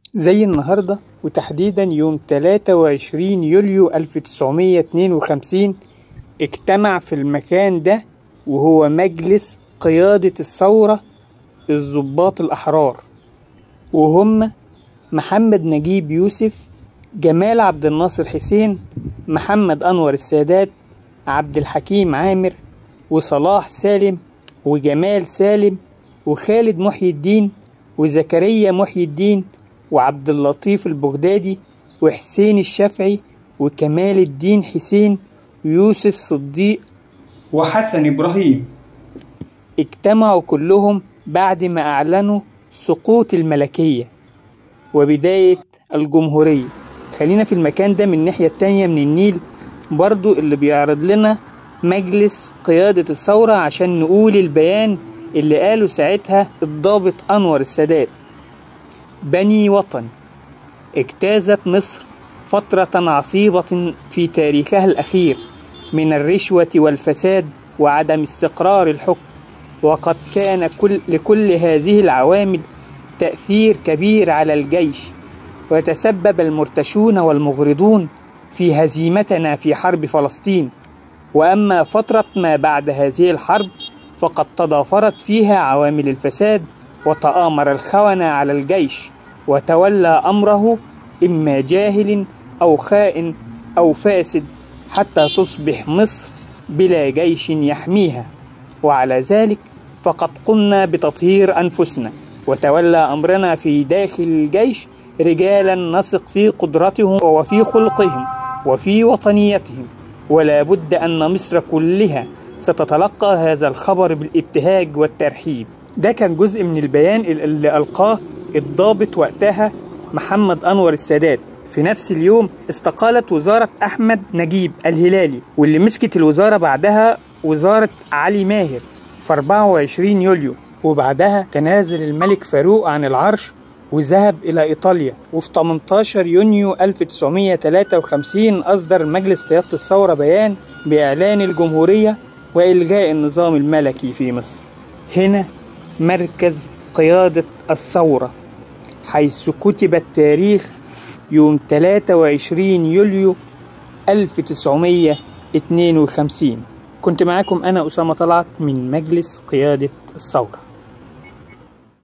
زي النهاردة وتحديدا يوم 23 يوليو 1952 اجتمع في المكان ده وهو مجلس قيادة الثورة الضباط الأحرار وهم محمد نجيب يوسف جمال عبد الناصر حسين محمد أنور السادات عبد الحكيم عامر وصلاح سالم وجمال سالم وخالد محي الدين وزكريا محي الدين وعبد اللطيف البغدادي وحسين الشافعي وكمال الدين حسين ويوسف صديق وحسن إبراهيم اجتمعوا كلهم بعد ما أعلنوا سقوط الملكية وبداية الجمهورية خلينا في المكان ده من الناحية التانية من النيل برضو اللي بيعرض لنا مجلس قيادة الثورة عشان نقول البيان اللي قاله ساعتها الضابط أنور السادات بني وطن اجتازت مصر فترة عصيبة في تاريخها الأخير من الرشوة والفساد وعدم استقرار الحكم وقد كان كل لكل هذه العوامل تأثير كبير على الجيش وتسبب المرتشون والمغرضون في هزيمتنا في حرب فلسطين وأما فترة ما بعد هذه الحرب فقد تضافرت فيها عوامل الفساد وتآمر الخونة على الجيش وتولى أمره إما جاهل أو خائن أو فاسد حتى تصبح مصر بلا جيش يحميها وعلى ذلك فقد قمنا بتطهير أنفسنا وتولى أمرنا في داخل الجيش رجالا نثق في قدرتهم وفي خلقهم وفي وطنيتهم ولا بد أن مصر كلها ستتلقى هذا الخبر بالابتهاج والترحيب ده كان جزء من البيان اللي ألقاه الضابط وقتها محمد أنور السادات في نفس اليوم استقالت وزارة أحمد نجيب الهلالي واللي مسكت الوزارة بعدها وزارة علي ماهر في 24 يوليو وبعدها تنازل الملك فاروق عن العرش وذهب إلى إيطاليا وفي 18 يونيو 1953 أصدر مجلس قيادة الثورة بيان بإعلان الجمهورية وإلغاء النظام الملكي في مصر هنا مركز قيادة الثورة حيث كتب التاريخ يوم 23 يوليو 1952 كنت معاكم أنا أسامة طلعت من مجلس قيادة الثورة